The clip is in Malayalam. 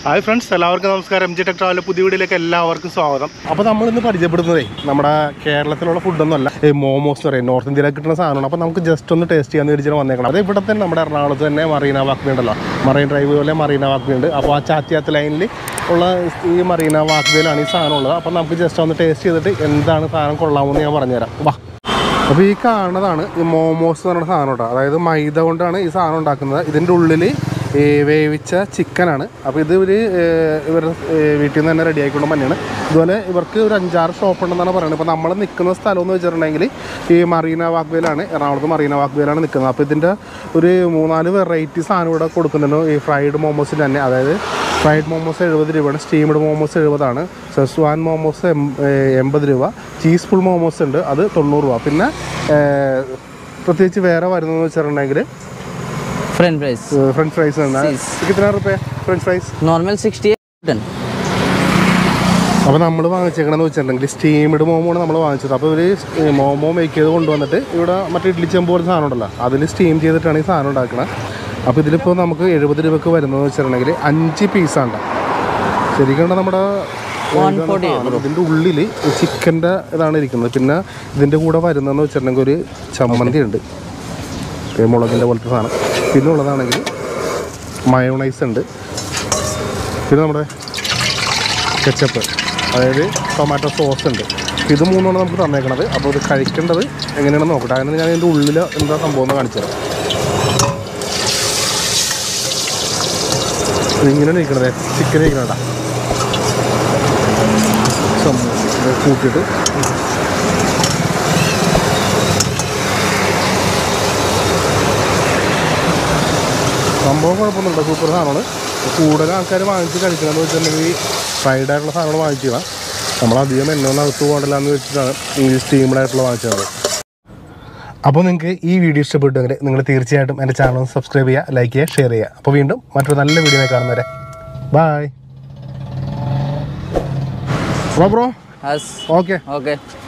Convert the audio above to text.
ഹായ് ഫ്രണ്ട്സ് എല്ലാവർക്കും നമസ്കാരം എം ജി ടെക് ട്രാവലിലെ പുതിയ വീഡിയോയിലേക്ക് എല്ലാവർക്കും സ്വാഗതം അപ്പോൾ നമ്മൾ ഇന്ന് പരിചയപ്പെടുന്നതേ നമ്മുടെ കേരളത്തിലുള്ള ഫുഡൊന്നുമല്ല ഈ മോമോസ് എന്ന് പറയും നോർത്ത് ഇന്ത്യയിലൊക്കെ കിട്ടുന്ന സാധനമാണ് അപ്പോൾ നമുക്ക് ജസ്റ്റ് ഒന്ന് ടേസ്റ്റ് ചെയ്യാൻ വിചാരിച്ചാൽ വന്നേക്കണം അത് ഇവിടെ തന്നെ നമ്മുടെ എറണാകുളത്ത് തന്നെ മറീന വാക്വേ ഉണ്ടല്ലോ മറൈൻ ഡ്രൈവ് പോലെ മറീന വാക്വേ ഉണ്ട് അപ്പോൾ ആ ചാത്തിയാത്ത് ലൈനിൽ ഉള്ള ഈ മറീന വാക്വേയിലാണ് ഈ സാധനം ഉള്ളത് അപ്പോൾ നമുക്ക് ജസ്റ്റ് ഒന്ന് ടേസ്റ്റ് ചെയ്തിട്ട് എന്താണ് സാധനം കൊള്ളാമെന്ന് ഞാൻ പറഞ്ഞുതരാം വാ അപ്പോൾ ഈ കാണുന്നതാണ് ഈ മോമോസ് എന്ന് പറയുന്ന സാധനം കേട്ടോ അതായത് മൈദ കൊണ്ടാണ് ഈ സാധനം ഉണ്ടാക്കുന്നത് ഇതിൻ്റെ ഉള്ളിൽ ഈ വേവിച്ച ചിക്കനാണ് അപ്പോൾ ഇത് ഇവർ ഇവരുടെ വീട്ടിൽ നിന്ന് തന്നെ റെഡി ആയിക്കൊണ്ട് തന്നെയാണ് ഇതുപോലെ ഇവർക്ക് ഒരു അഞ്ചാറ് ഷോപ്പ് ഉണ്ടെന്നാണ് പറയുന്നത് ഇപ്പോൾ നമ്മൾ നിൽക്കുന്ന സ്ഥലം എന്ന് വെച്ചിട്ടുണ്ടെങ്കിൽ ഈ മറീന വാക്വേലാണ് എറണാകുളത്ത് മറീന വാക്വേലാണ് നിൽക്കുന്നത് അപ്പോൾ ഇതിൻ്റെ ഒരു മൂന്നാല് വെറൈറ്റി സാധനം ഇവിടെ കൊടുക്കുന്നുണ്ട് ഈ ഫ്രൈഡ് മോമോസിൽ തന്നെ അതായത് ഫ്രൈഡ് മോമോസ് എഴുപത് രൂപയാണ് സ്റ്റീംഡ് മോമോസ് എഴുപതാണ് സെസ്വാൻ മോമോസ് എം- ഏഹ് എൺപത് രൂപ ചീസ് ഫുൾ മോമോസ് ഉണ്ട് അത് തൊണ്ണൂറ് രൂപ പിന്നെ ഏഹ്, പ്രത്യേകിച്ച് വേറെ വരുന്നതെന്ന് വെച്ചിട്ടുണ്ടെങ്കിൽ फ्रेंच फ्राइज ഫ്രഞ്ച് ഫ്രൈസ് ഉണ്ട് Cheese. കിतना रुपये French fries normal sixty done അപ്പോൾ നമ്മൾ വാങ്ങിച്ചേക്കണമെന്ന് വെച്ചിട്ടുണ്ടെങ്കിൽ സ്റ്റീംഡ് മോമോ ആണ് നമ്മൾ വാങ്ങിച്ചത് അപ്പോൾ ഇവർ മോമോ മേക്ക് ചെയ്ത് കൊണ്ടുവന്നിട്ട് ഇവിടെ മറ്റേ ഇഡ്ലി ചെമ്പ് പോലെ സാധനം ഉണ്ടല്ലോ അതിൽ സ്റ്റീം ചെയ്തിട്ടാണ് ഈ സാധനം ഉണ്ടാക്കുന്നത് അപ്പോൾ ഇതിലിപ്പോൾ നമുക്ക് എഴുപത് രൂപക്ക് വരുന്നതെന്ന് വെച്ചിട്ടുണ്ടെങ്കിൽ അഞ്ച് പീസാണ് ശരിക്കും നമ്മുടെ One forty ഇതിൻ്റെ ഉള്ളിൽ ചിക്കൻ്റെ ഇതാണ് ഇരിക്കുന്നത് പിന്നെ ഇതിൻ്റെ കൂടെ വരുന്നതെന്ന് വെച്ചിട്ടുണ്ടെങ്കിൽ ഒരു ചമ്മന്തി ഉണ്ട് ഈ മുളകിൻ്റെ പോലത്തെ സാധനം പിന്നെ ഉള്ളതാണെങ്കിൽ മയോണൈസ് ഉണ്ട് പിന്നെ നമ്മുടെ കെച്ചപ്പ് അതായത് ടൊമാറ്റോ സോസ് ഉണ്ട് ഇത് മൂന്നാണ് നമുക്ക് തന്നേക്കണത് അപ്പോൾ ഇത് കഴിക്കേണ്ടത് എങ്ങനെയാണെന്ന് നോക്കട്ടെ അതിന് ഞാൻ ഇതിൻ്റെ ഉള്ളിൽ എന്താ സംഭവം എന്ന് കാണിച്ചു തരാം ഇതിങ്ങനെയാണ് ഇരിക്കണത് ചിക്കൻ ഇരിക്കണണ്ട കൂട്ടിയിട്ട് സംഭവം കുഴപ്പമൊന്നുമില്ല സൂപ്പർ സാധനമാണ് കൂടുതൽ ആൾക്കാർ വാങ്ങിച്ച് കഴിക്കണമെന്ന് വെച്ചിട്ടുണ്ടെങ്കിൽ ഫ്രൈഡ് ആയിട്ടുള്ള സാധനങ്ങൾ വാങ്ങിക്കുക നമ്മളധികം എണ്ണൊന്നും അകത്ത് പോകണ്ടല്ല എന്ന് വെച്ചിട്ടാണ് ഈ സ്റ്റീമിലായിട്ടുള്ള വാങ്ങിച്ചത് അപ്പോൾ നിങ്ങൾക്ക് ഈ വീഡിയോ ഇഷ്ടപ്പെട്ടെങ്കിൽ നിങ്ങൾ തീർച്ചയായിട്ടും എൻ്റെ ചാനൽ സബ്സ്ക്രൈബ് ചെയ്യുക ലൈക്ക് ചെയ്യുക ഷെയർ ചെയ്യുക അപ്പോൾ വീണ്ടും മറ്റൊരു നല്ല വീഡിയോ കാണുന്നവരെ ബായ് ബ്രോ बस ഓക്കെ ओके